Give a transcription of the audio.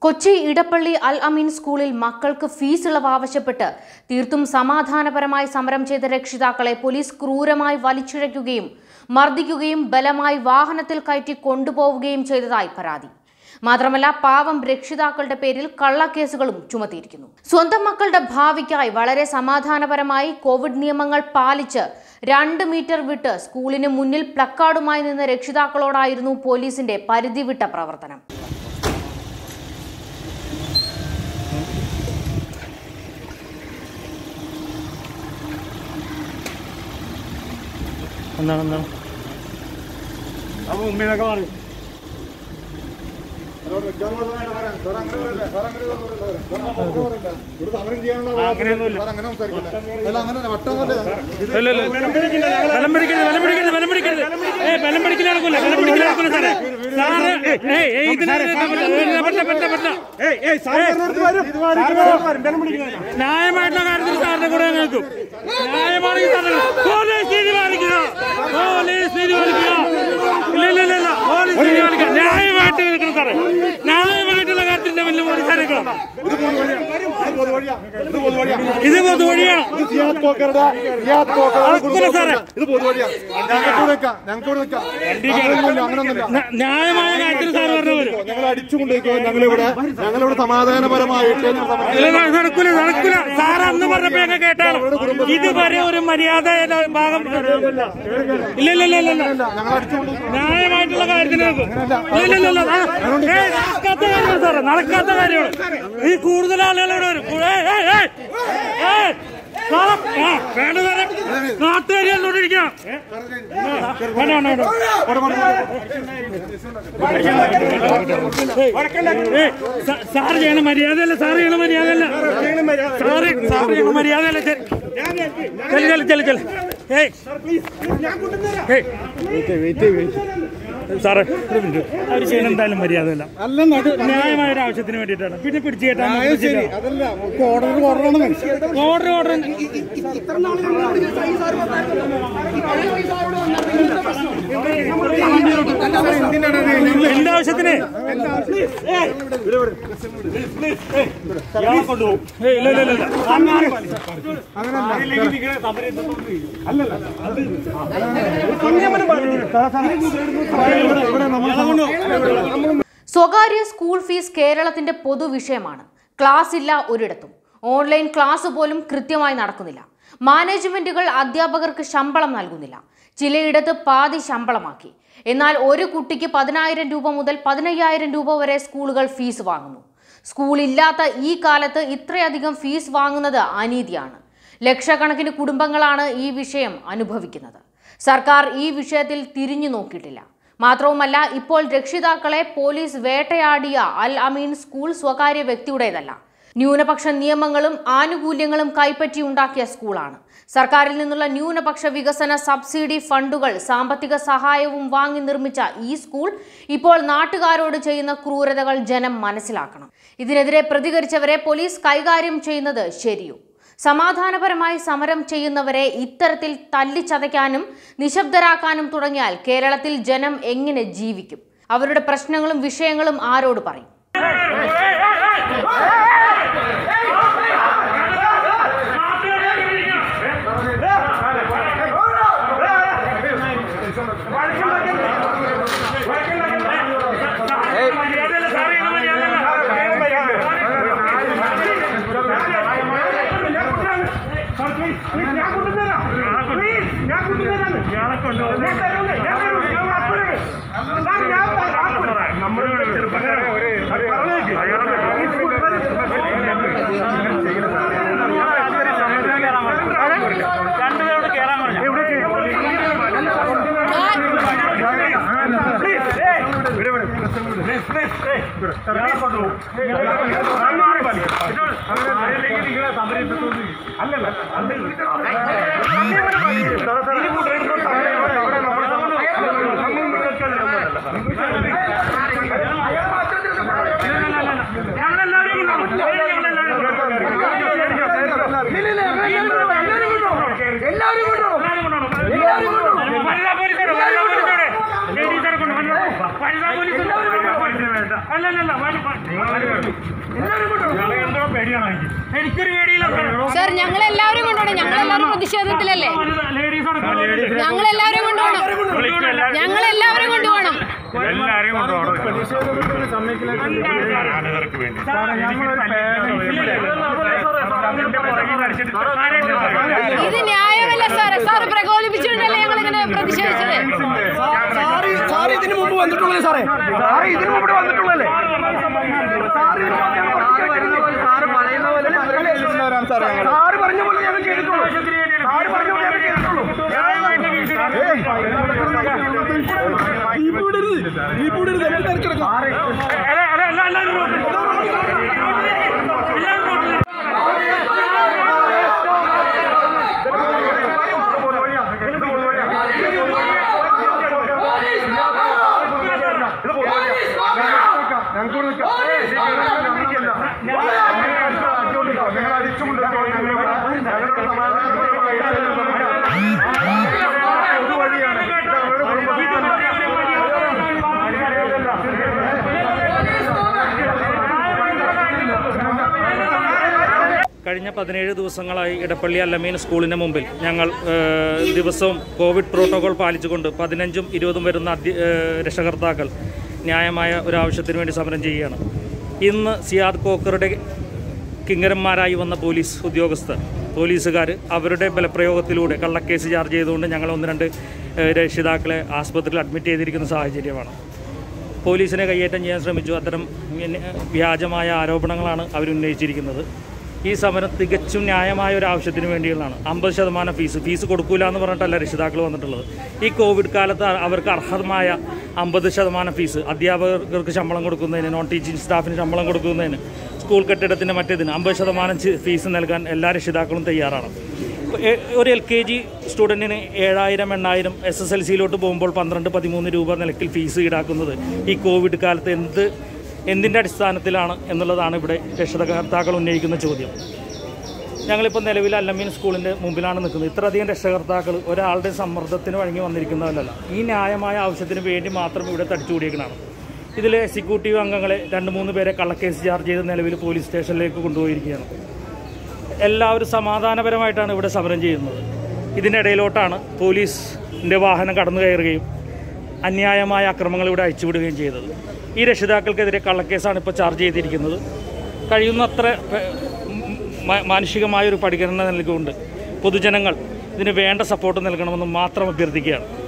കൊച്ചി ഇടപ്പള്ളി അൽ അമീൻ സ്കൂളിൽ മക്കൾക്ക് ഫീസ് ഇളവ് ആവശ്യപ്പെട്ട് തീർത്തും സമാധാനപരമായി സമരം ചെയ്ത രക്ഷിതാക്കളെ പോലീസ് ക്രൂരമായി വലിച്ചിഴയ്ക്കുകയും മർദ്ദിക്കുകയും ബലമായി വാഹനത്തിൽ കയറ്റി കൊണ്ടുപോവുകയും ചെയ്തതായി പരാതി മാത്രമല്ല പാവം രക്ഷിതാക്കളുടെ പേരിൽ കള്ളക്കേസുകളും ചുമത്തിയിരിക്കുന്നു സ്വന്തം മക്കളുടെ ഭാവിക്കായി വളരെ സമാധാനപരമായി കോവിഡ് നിയമങ്ങൾ പാലിച്ച് രണ്ട് മീറ്റർ വിട്ട് സ്കൂളിന് മുന്നിൽ പ്ലക്കാർഡുമായി നിന്ന രക്ഷിതാക്കളോടായിരുന്നു പോലീസിന്റെ പരിധിവിട്ട പ്രവർത്തനം എന്താണ് എന്താണ് അപ്പൊ മുമ്പിലൊക്കെ മാറി ഇല്ല, ഇല്ല. ബലം പിടിക്കരുത് ബലം പിടിക്കരുത് ബലം പിടിക്കരുത് ഏ ബലം പിടിക്കൽ നടക്കൂല ബലം പിടിക്കൽ നടക്കൂല സാറേ സാറ് ഏയ് ഏയ് ഇതിന് പറ്റില്ല പറ്റില്ല പറ്റില്ല ന്യായമായിട്ടുള്ള കാര്യത്തിൽ സാറിന്റെ കൂടെ നിൽക്കും ന്യായമാണെങ്കിൽ സാറിന്റെ പോലീസ് നീതി പാലിക്കുക പോലീസ് നീതി പാലിക്കുക ഇല്ല ഇല്ല ഇല്ല ഇല്ല പോലീസ് നീതി പാലിക്കുക ന്യായമായിട്ട് നിൽക്കണം സാറേ ന്യായമായിട്ടുള്ള കാര്യത്തിന്റെ മുന്നിൽ പോലീസ് നിൽക്കണം ഇത് പൊതുവഴിയാണ് നടക്കൂല സാറേ ഇത് പൊതുവഴിയാ ഞങ്ങൾക്ക് നിൽക്കാം ഞങ്ങൾക്ക് നിൽക്കാം അങ്ങനൊന്നുമില്ല ന- ന്യായമായ കാര്യത്തിൽ സാർ പറഞ്ഞു വരും ഞങ്ങൾ അടിച്ചു കൊണ്ടിരിക്കുക ഞങ്ങളിവിടെ ഞങ്ങളിവിടെ സമാധാനപരമായിട്ട് സമരം ഇല്ല, ന- നടക്കൂല നടക്കൂല സാർ അന്ന് പറഞ്ഞപ്പോ ഞങ്ങൾ കേട്ടാണ് ഇതുവരെ ഒരു മര്യാദ ഭാഗം ഇല്ല ഇല്ല ഇല്ല ഇല്ല ഇല്ല ഞങ്ങൾ അടിച്ചുകൊണ്ടിരിക്കുക ന്യായമായിട്ടുള്ള കാര്യത്തിന് നോക്കും. ഇല്ല ഇല്ല ഇല്ല ന- ഏയ്, നടക്കാത്ത കാര്യമാണ് സാറേ നടക്കാത്ത കാര്യമാണ് ഈ കൂടുതൽ ആളുകളോട് വരും ഏയ്, ഏയ്, ഏയ്, ഏയ്, സാറേ, ആ, വേണ്ട സാറേ നാട്ടുകാരികളോടിരിക്കാം വേണ്ട വേണ്ട വേണ്ട ഏയ്, സാ- സാറ് ചെയ്യണ മര്യാദയല്ല സാറ് ചെയ്യണ മര്യാദയല്ല സാറ് സാറ് ചെയ്യണ മര്യാദയല്ല ചെല് ചെല് ചെല് ചെല് ഏയ് ഏയ് സാറേ ഒരു മിനിറ്റ് അവർ ചെയ്യുന്ന എന്തായാലും മര്യാദയല്ല അത് ന്യായമായ ഒരു ആവശ്യത്തിന് വേണ്ടിയിട്ടാണ് പിന്നെ പിടിച്ചു കേട്ടാണ് അതല്ല ഓർഡർ ഓർഡറാണ് ഓർഡർ ഓർഡർ എന്റെ ആവശ്യത്തിന് ഇയാളെ കൊണ്ടുപോകും ഏയ്, ഇല്ല ഇല്ല ഇല്ല ഇല്ല സ്വകാര്യ സ്കൂൾ ഫീസ് കേരളത്തിന്റെ പൊതുവിഷയമാണ് ക്ലാസ് ഇല്ല ഒരിടത്തും ഓൺലൈൻ ക്ലാസ് പോലും കൃത്യമായി നടക്കുന്നില്ല മാനേജ്മെന്റുകൾ അധ്യാപകർക്ക് ശമ്പളം നൽകുന്നില്ല ചിലയിടത്ത് പാതി ശമ്പളമാക്കി എന്നാൽ ഒരു കുട്ടിക്ക് പതിനായിരം രൂപ മുതൽ പതിനയ്യായിരം രൂപ വരെ സ്കൂളുകൾ ഫീസ് വാങ്ങുന്നു സ്കൂൾ ഇല്ലാത്ത ഈ കാലത്ത് ഇത്രയധികം ഫീസ് വാങ്ങുന്നത് അനീതിയാണ് ലക്ഷക്കണക്കിന് കുടുംബങ്ങളാണ് ഈ വിഷയം അനുഭവിക്കുന്നത് സർക്കാർ ഈ വിഷയത്തിൽ തിരിഞ്ഞു നോക്കിയിട്ടില്ല മാത്രവുമല്ല ഇപ്പോൾ രക്ഷിതാക്കളെ പോലീസ് വേട്ടയാടിയ അൽ അമീൻ സ്കൂൾ സ്വകാര്യ വ്യക്തിയുടേതല്ല ന്യൂനപക്ഷ നിയമങ്ങളും ആനുകൂല്യങ്ങളും കൈപ്പറ്റിയുണ്ടാക്കിയ സ്കൂളാണ് സർക്കാരിൽ നിന്നുള്ള ന്യൂനപക്ഷ വികസന സബ്സിഡി ഫണ്ടുകൾ സാമ്പത്തിക സഹായവും വാങ്ങി നിർമ്മിച്ച ഈ സ്കൂൾ ഇപ്പോൾ നാട്ടുകാരോട് ചെയ്യുന്ന ക്രൂരതകൾ ജനം മനസ്സിലാക്കണം ഇതിനെതിരെ പ്രതികരിച്ചവരെ പോലീസ് കൈകാര്യം ചെയ്യുന്നത് ശരിയോ സമാധാനപരമായി സമരം ചെയ്യുന്നവരെ ഇത്തരത്തിൽ തല്ലിച്ചതയ്ക്കാനും നിശബ്ദരാക്കാനും തുടങ്ങിയാൽ കേരളത്തിൽ ജനം എങ്ങനെ ജീവിക്കും അവരുടെ പ്രശ്നങ്ങളും വിഷയങ്ങളും ആരോട് പറയും മര്യാദയല്ല സാറ് ചെയ്യണ മര്യാദയല്ല ഇയാളെ കൊണ്ടുപോകും നമ്മുടെ രണ്ടുപേരോട് കയറാൻ പറഞ്ഞു ഞങ്ങളെല്ലാവരും എല്ലാവരും കൊണ്ടുപോകും വനിതാ പോലീസോടെ വനിതാ പോലീസോടെ ലേഡീസിനെ കൊണ്ട് വനിതാ വനിതാ പോലീസ് അല്ലല്ല എല്ലാവരും കൊണ്ടുപോകണം എന്തോ പേടിയാണ് എനിക്ക്. എനിക്കൊരു പേടിയില്ല സാറേ. സർ ഞങ്ങൾ എല്ലാവരും കൊണ്ടുപോകണം ഞങ്ങൾ എല്ലാവരും പ്രതിഷേധത്തിലല്ലേ ലേഡീസ് അടക്കം ഞങ്ങൾ എല്ലാവരും കൊണ്ടുപോകണം ഞങ്ങൾ എല്ലാവരും കൊണ്ടുപോകണം എല്ലാരെയും കൊണ്ടുപോകണം ആളുകൾക്ക് വേണ്ടി അതിന്റെ പുറകിൽ കളിച്ചിട്ട് ഇത് ന്യായമല്ല സാറേ സാർ പ്രകോപിപ്പിച്ചിട്ടല്ലേ ഞങ്ങൾ ഇങ്ങനെ പ്രതിഷേധിച്ചത് സാറ് സാറ് ഇതിന് മുമ്പ് വന്നിട്ടുള്ളതേ സാറേ സാറ് ഇതിന് മുമ്പ് ഇവിടെ വന്നിട്ടുള്ളതല്ലേ സാറ് ഇതിന് മുമ്പ് ഞങ്ങൾ പറഞ്ഞിട്ടില്ല. സാറ് പറഞ്ഞ പോലെ ഞങ്ങൾ ചെയ്തിട്ടുള്ളൂ സാറ് പറഞ്ഞ പോലെ ഞങ്ങൾ ചെയ്തിട്ടുള്ളൂ ഈ പൂടരുത് ഈ പൂടരുത് നമുക്ക് തിരക്കിടക്കാം എല്ലാവരും ഞങ്ങൾക്ക് ഇവിടെ നിൽക്കാം ഞങ്ങൾ അടിച്ചുകൊണ്ട് ഞങ്ങളുടെ സമാധാനപരമായി ഒരു വഴിയാണ് ഇത് അവരുടെ കഴിഞ്ഞ പതിനേഴ് ദിവസങ്ങളായി ഇടപ്പള്ളി അല്ലമീൻ സ്കൂളിന് മുമ്പിൽ ഞങ്ങൾ ഏഹ്, ദിവസവും കോവിഡ് പ്രോട്ടോകോൾ പാലിച്ചുകൊണ്ട് പതിനഞ്ചും ഇരുപതും വരുന്ന അധ്യ ഏഹ്, രക്ഷകർത്താക്കൾ ന്യായമായ ഒരു ആവശ്യത്തിന് വേണ്ടി സമരം ചെയ്യുകയാണ് ഇന്ന് സിയാദ് കോക്കറുടെ കിങ്കരന്മാരായി വന്ന പോലീസ് ഉദ്യോഗസ്ഥർ പോലീസുകാർ അവരുടെ ബലപ്രയോഗത്തിലൂടെ കള്ളക്കേസ് ചാർജ് ചെയ്തുകൊണ്ട് ഞങ്ങൾ ഒന്ന് രണ്ട് ഏഹ്, രക്ഷിതാക്കളെ ആസ്പത്രിയിൽ അഡ്മിറ്റ് ചെയ്തിരിക്കുന്ന സാഹചര്യമാണ് പോലീസിനെ കയ്യേറ്റം ചെയ്യാൻ ശ്രമിച്ചു അത്തരം പിന്നെ വ്യാജമായ ആരോപണങ്ങളാണ് അവർ ഉന്നയിച്ചിരിക്കുന്നത് ഈ സമരം തികച്ചും ന്യായമായ ഒരു ആവശ്യത്തിന് വേണ്ടിയുള്ളതാണ് അമ്പത് ശതമാനം ഫീസ് ഫീസ് കൊടുക്കൂല എന്ന് പറഞ്ഞിട്ടല്ല രക്ഷിതാക്കൾ വന്നിട്ടുള്ളത് ഈ കോവിഡ് കാലത്ത് അവർക്ക് അർഹമായ അമ്പത് ശതമാനം ഫീസ് അധ്യാപകർക്ക് ശമ്പളം കൊടുക്കുന്നതിന് നോൺ ടീച്ചിങ് സ്റ്റാഫിന് ശമ്പളം കൊടുക്കുന്നതിന് സ്കൂൾ കെട്ടിടത്തിൻ്റെ മറ്റേതിന് അമ്പത് ശതമാനം ചി- ഫീസ് നൽകാൻ എല്ലാ രക്ഷിതാക്കളും തയ്യാറാണ് എ- ഒരു എൽ കെ ജി സ്റ്റുഡൻറ്റിന് ഏഴായിരം എണ്ണായിരം എസ് എസ് എൽ സിയിലോട്ട് പോകുമ്പോൾ പന്ത്രണ്ട് പതിമൂന്ന് രൂപ നിലക്കിൽ ഫീസ് ഈടാക്കുന്നത് ഈ കോവിഡ് കാലത്ത് എന്ത് എന്തിൻ്റെ അടിസ്ഥാനത്തിലാണ് എന്നുള്ളതാണ് ഇവിടെ രക്ഷകർത്താക്കൾ ഉന്നയിക്കുന്ന ചോദ്യം ഞങ്ങളിപ്പോൾ നിലവിൽ അല്ലമീൻ സ്കൂളിൻ്റെ മുമ്പിലാണ് നിൽക്കുന്നത് ഇത്രയധികം രക്ഷകർത്താക്കൾ ഒരാളുടെ സമ്മർദ്ദത്തിന് വഴങ്ങി വന്നിരിക്കുന്നതല്ല ഈ ന്യായമായ ആവശ്യത്തിന് വേണ്ടി മാത്രം ഇവിടെ തടിച്ചുകൂടിയേക്കണതാണ് ഇതിലെ എക്സിക്യൂട്ടീവ് അംഗങ്ങളെ രണ്ട് മൂന്ന് പേരെ കള്ളക്കേസ് ചാർജ് ചെയ്ത് നിലവിൽ പോലീസ് സ്റ്റേഷനിലേക്ക് കൊണ്ടുപോയിരിക്കുകയാണ് എല്ലാവരും സമാധാനപരമായിട്ടാണ് ഇവിടെ സമരം ചെയ്യുന്നത് ഇതിനിടയിലോട്ടാണ് പോലീസിൻ്റെ വാഹനം കടന്നു കയറുകയും അന്യായമായ അക്രമങ്ങൾ ഇവിടെ അയച്ചുവിടുകയും ചെയ്തത് ഈ രക്ഷിതാക്കൾക്കെതിരെ കള്ളക്കേസാണ് ഇപ്പോൾ ചാർജ് ചെയ്തിരിക്കുന്നത് കഴിയുന്നത്ര പ- മ- മാനുഷികമായ ഒരു പരിഗണന നൽകിക്കൊണ്ട് പൊതുജനങ്ങൾ ഇതിന് വേണ്ട സപ്പോർട്ട് നൽകണമെന്ന് മാത്രം അഭ്യർത്ഥിക്കുകയാണ്